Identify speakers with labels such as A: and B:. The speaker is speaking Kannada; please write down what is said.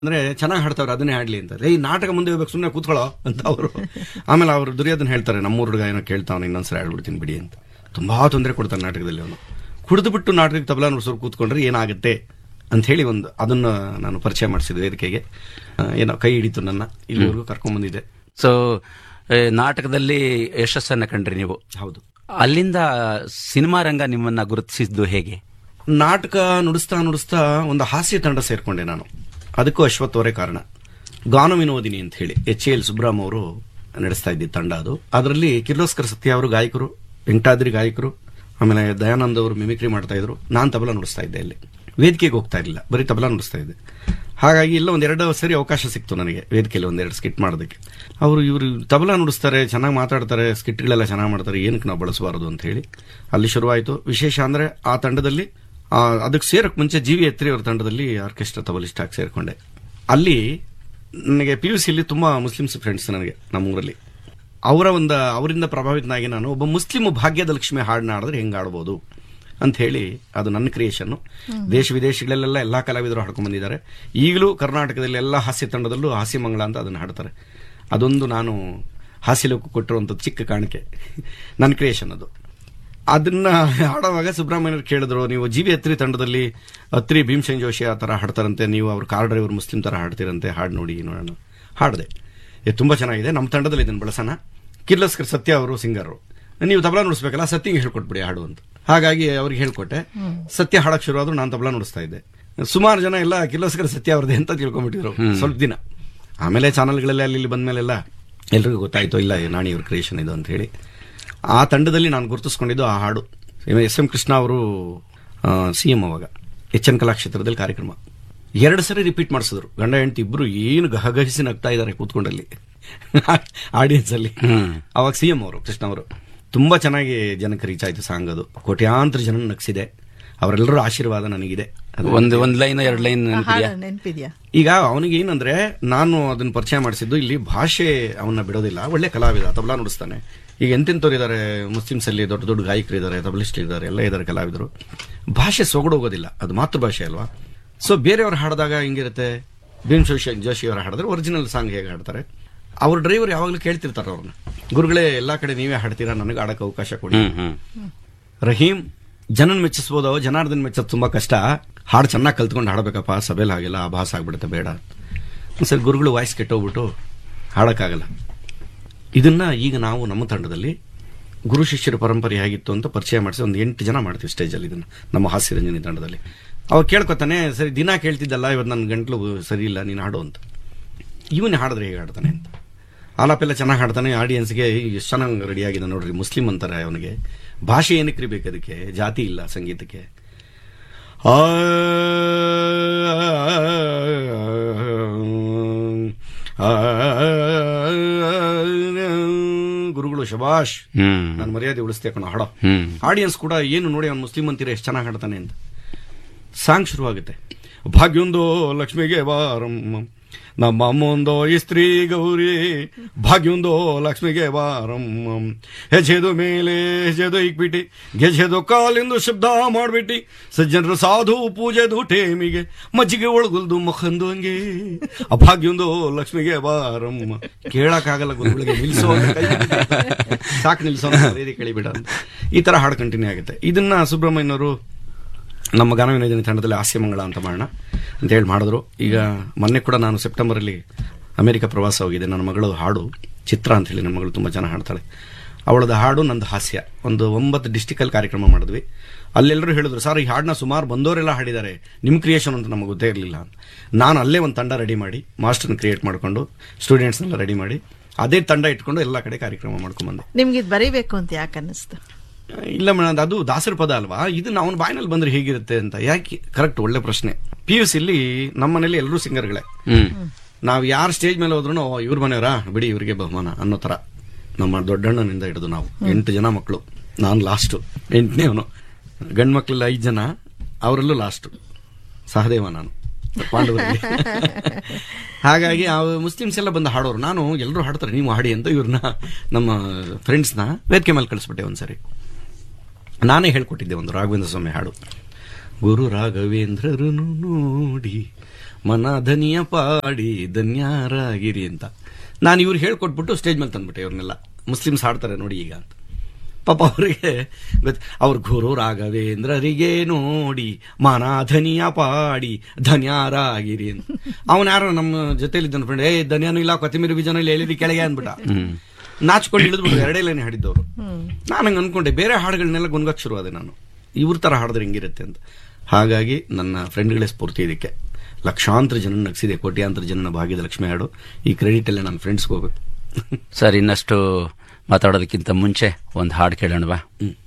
A: ಅಂದ್ರೆ ಚೆನ್ನಾಗಿ ಹಾಡ್ತಾವ್ರೆ ಅದನ್ನೇ ಹಾಡ್ಲಿ ಅಂತ ರೇ ಈ ನಾಟಕ ಮುಂದೆ ಹೋಗ್ಬೇಕು ಸುಮ್ಮನೆ ಕೂತ್ಕೊಳ್ಳೋ ಅಂತ ಅವರು ಆಮೇಲೆ ಅವರು ದುರ್ಯೋಧನ ಹೇಳ್ತಾರೆ ನಮ್ಮೂರ್ ಹುಡುಗ ಏನೋ ಕೇಳ್ತಾವನ ಇನ್ನೊಂದ್ಸರಿ ಆಡ್ಬಿಡ್ತೀನಿ ಬಿಡಿ ಅಂತ ತುಂಬಾ ತೊಂದರೆ ಕೊಡ್ತಾನೆ ನಾಟಕದಲ್ಲಿ ಅವನು ಕುಡಿದು ಬಿಟ್ಟು ನಾಟಕಕ್ಕೆ ತಬಲಾ ನುಡ್ಸೋರು ಕೂತ್ಕೊಂಡ್ರೆ ಏನಾಗುತ್ತೆ ಅಂತ ಹೇಳಿ ಒಂದು ಅದನ್ನ ನಾನು ಪರಿಚಯ ಮಾಡಿಸಿದ್ದೆ ವೇದಿಕೆಗೆ ಆ, ಏನೋ ಕೈ ಹಿಡಿತು ನನ್ನ ಇಲ್ಲಿವರೆಗೂ ಕರ್ಕೊಂಡ್ ಬಂದಿದೆ
B: ಸೊ ನಾಟಕದಲ್ಲಿ ಯಶಸ್ಸನ್ನ ಕಂಡ್ರಿ ನೀವು
A: ಹೌದು
B: ಅಲ್ಲಿಂದ ಸಿನಿಮಾ ರಂಗ ನಿಮ್ಮನ್ನ ಗುರುತಿಸಿದ್ದು ಹೇಗೆ
A: ನಾಟಕ ನುಡಿಸ್ತಾ ನುಡಿಸ್ತಾ ಒಂದು ಹಾಸ್ಯ ತಂಡ ಸೇರ್ಕೊಂಡೆ ನಾನು ಅದಕ್ಕೂ ಅಶ್ವಥ್ ಅವರೇ ಕಾರಣ ಗಾನ ವಿನೋದಿನಿ ಅಂತ ಹೇಳಿ ಎಚ್ ಎಲ್ ಸುಬ್ರಾಮ್ ಅವರು ನಡೆಸ್ತಾ ಇದ್ದಿದ್ದ ತಂಡ ಅದು ಅದರಲ್ಲಿ ಕಿರ್ಲೋಸ್ಕರ್ ಸತ್ಯ ಅವರು ಗಾಯಕರು ವೆಂಕಟಾದ್ರಿ ಗಾಯಕರು ಆಮೇಲೆ ದಯಾನಂದ್ ಅವರು ಮಿಮಿಕ್ರಿ ಮಾಡ್ತಾ ಇದ್ರು ನಾನು ತಬಲಾ ನುಡಿಸ್ತಾ ಇದ್ದೆ ಅಲ್ಲಿ ವೇದಿಕೆಗೆ ಹೋಗ್ತಾ ಇರಲಿಲ್ಲ ಬರೀ ತಬಲಾ ನುಡಿಸ್ತಾ ಇದ್ದೆ ಹಾಗಾಗಿ ಇಲ್ಲ ಒಂದೆರಡು ಸರಿ ಅವಕಾಶ ಸಿಕ್ತು ನನಗೆ ವೇದಿಕೆಯಲ್ಲಿ ಒಂದೆರಡು ಸ್ಕಿಟ್ ಮಾಡೋದಕ್ಕೆ ಅವರು ಇವರು ತಬಲಾ ನುಡಿಸ್ತಾರೆ ಚೆನ್ನಾಗಿ ಮಾತಾಡ್ತಾರೆ ಸ್ಕಿಟ್ಗಳೆಲ್ಲ ಚೆನ್ನಾಗಿ ಮಾಡ್ತಾರೆ ಏನಕ್ಕೆ ನಾವು ಬಳಸಬಾರದು ಅಂತ ಹೇಳಿ ಅಲ್ಲಿ ಶುರುವಾಯಿತು ವಿಶೇಷ ಅಂದ್ರೆ ಆ ತಂಡದಲ್ಲಿ ಆ, ಅದಕ್ಕೆ ಸೇರಕ್ ಮುಂಚೆ ಜಿ ವಿ ಎತ್ರಿ ಅವ್ರ ತಂಡದಲ್ಲಿ ಆರ್ಕೆಸ್ಟ್ರಾ ತಬಲಿಸ್ಟ್ ಆಗಿ ಸೇರ್ಕೊಂಡೆ ಅಲ್ಲಿ ನನಗೆ ಪಿ ಯು ಸಿಲಿ ತುಂಬಾ ಮುಸ್ಲಿಮ್ಸ್ ಫ್ರೆಂಡ್ಸ್ ನನಗೆ ನಮ್ಮೂರಲ್ಲಿ ಅವರ ಒಂದು ಅವರಿಂದ ಪ್ರಭಾವಿತನಾಗಿ ನಾನು ಒಬ್ಬ ಮುಸ್ಲಿಂ ಭಾಗ್ಯದ ಲಕ್ಷ್ಮಿ ಹಾಡನ್ನ ಆಡಿದ್ರೆ ಹೆಂಗ್ ಆಡ್ಬೋದು ಅಂತ ಹೇಳಿ ಅದು ನನ್ನ ಕ್ರಿಯೇಷನ್ ದೇಶ ವಿದೇಶಗಳಲ್ಲೆಲ್ಲ ಎಲ್ಲಾ ಕಲಾವಿದರು ಹಾಡ್ಕೊಂಡ್ ಬಂದಿದ್ದಾರೆ ಈಗಲೂ ಕರ್ನಾಟಕದಲ್ಲಿ ಎಲ್ಲ ಹಾಸ್ಯ ತಂಡದಲ್ಲೂ ಹಾಸ್ಯ ಮಂಗಳ ಅಂತ ಅದನ್ನ ಹಾಡ್ತಾರೆ ಅದೊಂದು ನಾನು ಹಾಸ್ಯಲೋಕ ಕೊಟ್ಟಿರುವಂತ ಚಿಕ್ಕ ಕಾಣಿಕೆ ನನ್ನ ಕ್ರಿಯೇಷನ್ ಅದು ಅದನ್ನ ಹಾಡುವಾಗ ಸುಬ್ರಹ್ಮಣ್ಯರು ಕೇಳಿದ್ರು ನೀವು ಜಿ ವಿ ಅತ್ರಿ ತಂಡದಲ್ಲಿ ಅತ್ರಿ ಭೀಮಸೇನ್ ಜೋಶಿ ಆ ತರ ಹಾಡ್ತಾರಂತೆ ನೀವು ಅವ್ರ ಕಾರ್ ಡ್ರೈವರ್ ಮುಸ್ಲಿಂ ತರ ಹಾಡ್ತಿರಂತೆ ಹಾಡು ನೋಡಿ ನೋಡೋಣ ಹಾಡಿದೆ ಇದು ತುಂಬಾ ಚೆನ್ನಾಗಿದೆ ನಮ್ಮ ತಂಡದಲ್ಲಿ ಇದನ್ನು ಬಳಸೋಣ ಕಿರ್ಲಸ್ಕರ್ ಸತ್ಯ ಅವರು ಸಿಂಗರ್ ನೀವು ತಬಲಾ ನುಡಿಸ್ಬೇಕಲ್ಲ ಸತ್ಯಂಗೆ ಹೇಳ್ಕೊಟ್ಬಿಡಿ ಹಾಡು ಅಂತ ಹಾಗಾಗಿ ಅವ್ರಿಗೆ ಹೇಳ್ಕೊಟ್ಟೆ ಸತ್ಯ ಹಾಡಕ್ ಶುರು ಆದ್ರೂ ನಾನು ತಬಲಾ ನುಡಿಸ್ತಾ ಇದ್ದೆ ಸುಮಾರು ಜನ ಎಲ್ಲ ಕಿರ್ಲಸ್ಕರ್ ಸತ್ಯ ಅವ್ರದ್ದೇ ಅಂತ ತಿಳ್ಕೊಂಡ್ಬಿಟ್ಟಿದ್ರು ಸ್ವಲ್ಪ ದಿನ ಆಮೇಲೆ ಚಾನಲ್ಗಳೆಲ್ಲ ಅಲ್ಲಿ ಇಲ್ಲಿ ಬಂದ್ಮೇಲೆಲ್ಲ ಎಲ್ರಿಗೂ ಗೊತ್ತಾಯ್ತು ಇಲ್ಲ ನಾಣಿ ಇವ್ರ ಕ್ರಿಯೇಷನ್ ಇದು ಅಂತ ಹೇಳಿ ಆ ತಂಡದಲ್ಲಿ ನಾನು ಗುರುತಿಸ್ಕೊಂಡಿದ್ದು ಆ ಹಾಡು ಎಸ್ ಎಂ ಕೃಷ್ಣ ಅವರು ಸಿ ಎಂ ಅವಾಗ ಎಚ್ ಎನ್ ಕಲಾಕ್ಷೇತ್ರದಲ್ಲಿ ಕಾರ್ಯಕ್ರಮ ಎರಡು ಸರಿ ರಿಪೀಟ್ ಮಾಡಿಸಿದ್ರು ಗಂಡ ಹೆಂಡತಿ ಇಬ್ರು ಏನು ಗಹಗಹಿಸಿ ನಗ್ತಾ ಇದ್ದಾರೆ ಕೂತ್ಕೊಂಡಲ್ಲಿ ಆಡಿಯನ್ಸ್ ಅಲ್ಲಿ ಅವಾಗ ಸಿ ಎಂ ಅವರು ಕೃಷ್ಣ ಅವರು ತುಂಬಾ ಚೆನ್ನಾಗಿ ಜನಕ್ಕೆ ರೀಚ್ ಆಯ್ತು ಸಾಂಗ್ ಅದು ಕೋಟ್ಯಾಂತರ ಜನ ನಗ್ಸಿದೆ ಅವರೆಲ್ಲರೂ ಆಶೀರ್ವಾದ ನನಗಿದೆ ಅದು
B: ಒಂದು ಒಂದ್ ಲೈನ್ ಎರಡು ಲೈನ್
C: ಹಾಡು ನೆನಪಿದ್ಯಾ
A: ಈಗ ಅವನಿಗೆ ಏನಂದ್ರೆ ನಾನು ಅದನ್ನ ಪರಿಚಯ ಮಾಡಿಸಿದ್ದು ಇಲ್ಲಿ ಭಾಷೆ ಅವನ್ನ ಬಿಡೋದಿಲ್ಲ ಒಳ್ಳೆ ಕಲಾವಿದ ತಬಲಾ ನುಡಿಸ್ತಾನೆ ಈಗ ಎಂತೆಂಥವ್ರು ಇದ್ದಾರೆ ಮುಸ್ಲಿಮ್ಸ್ ಅಲ್ಲಿ ದೊಡ್ಡ ದೊಡ್ಡ ಗಾಯಕರು ಇದ್ದಾರೆ ತಬಲಿಸ್ಟ್ ಇದ್ದಾರೆ ಎಲ್ಲ ಇದ್ದಾರೆ ಕಲಾವಿದರು ಭಾಷೆ ಸೊಗಡೋಗೋದಿಲ್ಲ ಅದು ಮಾತೃಭಾಷೆ ಅಲ್ವಾ ಸೊ ಬೇರೆಯವ್ರು ಹಾಡಿದಾಗ ಹಿಂಗಿರುತ್ತೆ ಭೀಮ್ ಜೋಶಿ ಜೋಶಿ ಅವರು ಹಾಡಿದ್ರೆ ಒರಿಜಿನಲ್ ಸಾಂಗ್ ಹೇಗೆ ಹಾಡ್ತಾರೆ ಅವ್ರ ಡ್ರೈವರ್ ಯಾವಾಗಲೂ ಕೇಳ್ತಿರ್ತಾರೆ ಅವ್ರನ್ನ ಗುರುಗಳೇ ಎಲ್ಲಾ ಕಡೆ ನೀವೇ ಹಾಡ್ತೀರಾ ನನಗೆ ಆಡಕ್ಕೆ ಅವಕಾಶ ಕೊಡಿ
B: ಹ್ಮ್ ಹ್ಮ್
A: ರಹೀಂ ಜನನ್ ಮೆಚ್ಚಿಸ್ಬೋದು ಜನಾರ್ದನ್ ಮೆಚ್ಚೋದು ತುಂಬಾ ಕಷ್ಟ ಹಾಡು ಚೆನ್ನಾಗಿ ಕಲ್ತ್ಕೊಂಡು ಹಾಡಬೇಕಪ್ಪ ಸಭೆಲ್ ಹಾಗೆಲ್ಲ ಆಭಾಸ ಆಗ್ಬಿಡುತ್ತೆ ಬೇಡ ಸರಿ ಗುರುಗಳು ವಾಯ್ಸ್ ಕೆಟ್ಟೋಗ್ಬಿಟ್ಟು ಹಾಡಕ್ಕಾಗಲ್ಲ ಇದನ್ನ ಈಗ ನಾವು ನಮ್ಮ ತಂಡದಲ್ಲಿ ಗುರು ಶಿಷ್ಯರ ಪರಂಪರೆ ಹೇಗಿತ್ತು ಅಂತ ಪರಿಚಯ ಮಾಡಿಸಿ ಒಂದು ಎಂಟು ಜನ ಮಾಡ್ತೀವಿ ಸ್ಟೇಜಲ್ಲಿ ಇದನ್ನ ನಮ್ಮ ಹಾಸ್ಯ ರಂಜನಿ ತಂಡದಲ್ಲಿ ಅವಾಗ ಕೇಳ್ಕೊತಾನೆ ಸರಿ ದಿನ ಕೇಳ್ತಿದ್ದಲ್ಲ ಇವತ್ತು ನನ್ನ ಗಂಟ್ಲು ಸರಿ ಇಲ್ಲ ನೀನು ಹಾಡು ಅಂತ ಇವನ್ ಹಾಡಿದ್ರೆ ಹೇಗೆ ಹಾಡ್ತಾನೆ ಅಂತ ಆಲಾಪೆಲ್ಲ ಚೆನ್ನಾಗಿ ಹಾಡ್ತಾನೆ ಆಡಿಯನ್ಸ್ಗೆ ಎಷ್ಟು ಚೆನ್ನಾಗಿ ರೆಡಿ ಆಗಿದೆ ನೋಡ್ರಿ ಮುಸ್ಲಿಂ ಅಂತಾರೆ ಅವನಿಗೆ ಭಾಷೆ ಏನಕ್ಕೆ ಬೇಕು ಅದಕ್ಕೆ ಜಾತಿ ಇಲ್ಲ ಸಂಗೀತಕ್ಕೆ ಆ ಗುರುಗಳು ಶಬಾಷ್
B: ಹ್ಮ್
A: ನಾನು ಮರ್ಯಾದೆ ಉಳಿಸ್ತೇ ಕಣ ಹಾಡೋ
B: ಹ್ಮ್
A: ಆಡಿಯನ್ಸ್ ಕೂಡ ಏನು ನೋಡಿ ಅವ್ನು ಮುಸ್ಲಿಂ ಅಂತೀರ ಎಷ್ಟು ಚೆನ್ನಾಗಿ ಹಾಡ್ತಾನೆ ಅಂತ ಸಾಂಗ್ ಶುರುವಾಗುತ್ತೆ ಭಾಗ್ಯೊಂದೋ ಲಕ್ಷ್ಮಿಗೆ ಬಾರಮ್ಮ ನಮ್ಮ ಅಮ್ಮೊಂದೋ ಈ ಸ್ತ್ರೀ ಗೌರಿ ಭಾಗ್ಯೊಂದೋ ಲಕ್ಷ್ಮಿಗೆ ಬಾರಮ್ಮ ಹೆಜ್ಜೆದು ಮೇಲೆ ಹೆಜ್ಜೆದು ಇಕ್ಬಿಟ್ಟಿ ಗೆಜ್ಜೆದು ಕಾಲಿಂದು ಶಬ್ದ ಮಾಡ್ಬಿಟ್ಟಿ ಸಜ್ಜನರು ಸಾಧು ಪೂಜೆದು ಟೇಮಿಗೆ ಮಜ್ಜಿಗೆ ಒಳಗುಲ್ದು ಮುಖಂದು ಹಂಗೆ ಆ ಭಾಗ್ಯೊಂದು ಲಕ್ಷ್ಮಿಗೆ ಬಾರಮ್ಮ ಕೇಳಕ್ಕಾಗಲ್ಲ ಗುರುಗಳಿಗೆ ನಿಲ್ಸೋ ಅಂತ ಕೈ ಮುಗಿದು, ಸಾಕು ನಿಲ್ಸೋ ಅಂತ ಬೇರೆ ಕೇಳಿಬಿಡ ಅಂತ ಈ ತರ ಹಾಡು ಕಂಟಿನ್ಯೂ ಆಗುತ್ತೆ ಇದನ್ನ ಸುಬ್ರಹ್ಮಣ್ಯವರು ನಮ್ಮ ಗಾನ ವಿನೋದನೆ ತಂಡದಲ್ಲಿ ಹಾಸ್ಯ ಮಂಗಳ ಅಂತ ಮಾಡೋಣ ಅಂತ ಹೇಳಿ ಮಾಡಿದ್ರು ಈಗ ಮೊನ್ನೆ ಕೂಡ ನಾನು ಸೆಪ್ಟೆಂಬರ್ ಅಲ್ಲಿ ಅಮೆರಿಕ ಪ್ರವಾಸ ಹೋಗಿದೆ ನನ್ನ ಮಗಳು ಹಾಡು ಚಿತ್ರ ಅಂತ ಹೇಳಿ ನನ್ನ ಮಗಳು ತುಂಬಾ ಚೆನ್ನಾಗಿ ಹಾಡ್ತಾಳೆ ಅವಳದ ಹಾಡು ನಂದು ಹಾಸ್ಯ ಒಂದು ಒಂಬತ್ತು ಡಿಸ್ಟಿಕ್ ಅಲ್ಲಿ ಕಾರ್ಯಕ್ರಮ ಮಾಡಿದ್ವಿ ಅಲ್ಲೆಲ್ಲರೂ ಹೇಳಿದ್ರು ಸರ್ ಈ ಹಾಡನ್ನ ಸುಮಾರು ಬಂದವರೆಲ್ಲ ಹಾಡಿದ್ದಾರೆ ನಿಮ್ ಕ್ರಿಯೇಷನ್ ಅಂತ ನಮಗೆ ಗೊತ್ತೇ ಇರಲಿಲ್ಲ ಅಂತ ನಾನು ಅಲ್ಲೇ ಒಂದು ತಂಡ ರೆಡಿ ಮಾಡಿ ಮಾಸ್ಟರ್ನ ಕ್ರಿಯೇಟ್ ಮಾಡಿಕೊಂಡು ಸ್ಟೂಡೆಂಟ್ಸ್ನೆಲ್ಲ ರೆಡಿ ಮಾಡಿ ಅದೇ ತಂಡ ಇಟ್ಕೊಂಡು ಎಲ್ಲ ಕಡೆ ಕಾರ್ಯಕ್ರಮ ಮಾಡ್ಕೊಂಡ್ ಬಂದೆ
C: ನಿಮ್ಗೆ ಇದು ಬರೀಬೇಕು ಅಂತ ಯಾಕೆ ಅನ್ನಿಸ್ತು
A: ಇಲ್ಲ ಮೇಡಮ್ ಅದು ದಾಸರ ಪದ ಅಲ್ವಾ ಇದು ಅವನ ಬಾಯಿನಲ್ಲಿ ಬಂದ್ರೆ ಹೇಗಿರುತ್ತೆ ಅಂತ ಯಾಕೆ ಕರೆಕ್ಟ್ ಒಳ್ಳೆ ಪ್ರಶ್ನೆ ಪಿ ಯು ಸಿಲಿ ನಮ್ಮ ಮನೇಲಿ ಎಲ್ಲರೂ ಸಿಂಗರ್ಗಳೇ
B: ಹ್ಮ್
A: ನಾವು ಯಾರು ಸ್ಟೇಜ್ ಮೇಲೆ ಹೋದ್ರು ಇವ್ರ ಮನೆಯವರಾ ಬಿಡಿ ಇವರಿಗೆ ಬಹುಮಾನ ಅನ್ನೋ ತರ ನಮ್ಮ ದೊಡ್ಡಣ್ಣನಿಂದ ಹಿಡಿದು ನಾವು ಎಂಟು ಜನ ಮಕ್ಕಳು ನಾನು ಲಾಸ್ಟ್ ಎಂಟನೇ ಅವನು ಗಂಡು ಮಕ್ಕಳೆಲ್ಲ ಐದು ಜನ ಅವರಲ್ಲೂ ಲಾಸ್ಟ್ ಸಹದೇವ ನಾನು ಪಾಂಡವರಲ್ಲಿ ಹಾಗಾಗಿ ಆ ಮುಸ್ಲಿಮ್ಸ್ ಎಲ್ಲ ಬಂದು ಹಾಡೋರು ನಾನು ಎಲ್ಲರೂ ಹಾಡ್ತಾರೆ ನೀವು ಹಾಡಿ ಅಂತ ಇವ್ರನ್ನ ನಮ್ಮ ಫ್ರೆಂಡ್ಸ್ನ ವೇದಿಕೆ ಮೇಲೆ ಕಳಿಸ್ಬಿಟ್ಟೆ ಒಂದ್ಸರಿ ನಾನೇ ಹೇಳ್ಕೊಟ್ಟಿದ್ದೆ ಒಂದು ರಾಘವೇಂದ್ರ ಸ್ವಾಮಿ ಹಾಡು ಗುರು ರಾಘವೇಂದ್ರರನು ನೋಡಿ ಮನ ಧನಿಯ ಪಾಡಿ ಧನ್ಯಾರಾಗಿರಿ ಅಂತ ನಾನು ಇವ್ರು ಹೇಳ್ಕೊಟ್ಬಿಟ್ಟು ಸ್ಟೇಜ್ ಮೇಲೆ ತಂದ್ಬಿಟ್ಟೆ ಇವ್ರನ್ನೆಲ್ಲ ಮುಸ್ಲಿಮ್ಸ್ ಹಾಡ್ತಾರೆ ನೋಡಿ ಈಗ ಅಂತ ಪಾಪ ಅವರಿಗೆ ಗೊತ್ತ ಅವ್ರ ಗುರು ರಾಘವೇಂದ್ರರಿಗೆ ನೋಡಿ ಮನಾಧನಿಯ ಪಾಡಿ ಧನ್ಯಾರಾಗಿರಿ ಅಂತ ಅವನ ಯಾರೋ ನಮ್ಮ ಜೊತೆಲಿದ್ದ ಫ್ರೆಂಡ್ ಏ ಧನ್ಯಾನು ಇಲ್ಲ ಕೊತ್ತಿಮೀರಿ ಬೀಜನೂ ಇಲ್ಲ ಎಲ್ಲಿದಿ ಕೆಳಗೆ ಅಂದ್ಬಿಟ್ಟ ನಾಚ್ಕೊಂಡು ಇಳಿದ್ಬಿಟ್ಟು ಎರಡೇ ಲೈನ್ ಹಾಡಿದ್ದವರು ನಾನು ಹಂಗೆ ಅನ್ಕೊಂಡೆ ಬೇರೆ ಹಾಡುಗಳನ್ನೆಲ್ಲ ಗುನ್ಗಕ್ ಶುರುವಾದೆ ನಾನು ಇವ್ರ ತರ ಹಾಡಿದ್ರೆ ಹೆಂಗಿರುತ್ತೆ ಅಂತ ಹಾಗಾಗಿ ನನ್ನ ಫ್ರೆಂಡ್ಗಳೇ ಸ್ಫೂರ್ತಿ ಇದಕ್ಕೆ ಲಕ್ಷಾಂತರ ಜನ ನಗಿಸಿದೆ ಕೋಟ್ಯಾಂತರ ಜನ ಭಾಗ್ಯದ ಲಕ್ಷ್ಮಿ ಹಾಡು ಈ ಕ್ರೆಡಿಟ್ ಎಲ್ಲ ನನ್ನ ಫ್ರೆಂಡ್ಸ್ಗೆ ಹೋಗುತ್ತೆ
B: ಸರ್ ಇನ್ನಷ್ಟು ಮಾತಾಡೋದಕ್ಕಿಂತ ಮುಂಚೆ ಒಂದು ಹಾಡು ಕೇಳೋಣವಾ
A: ಹ್ಮ್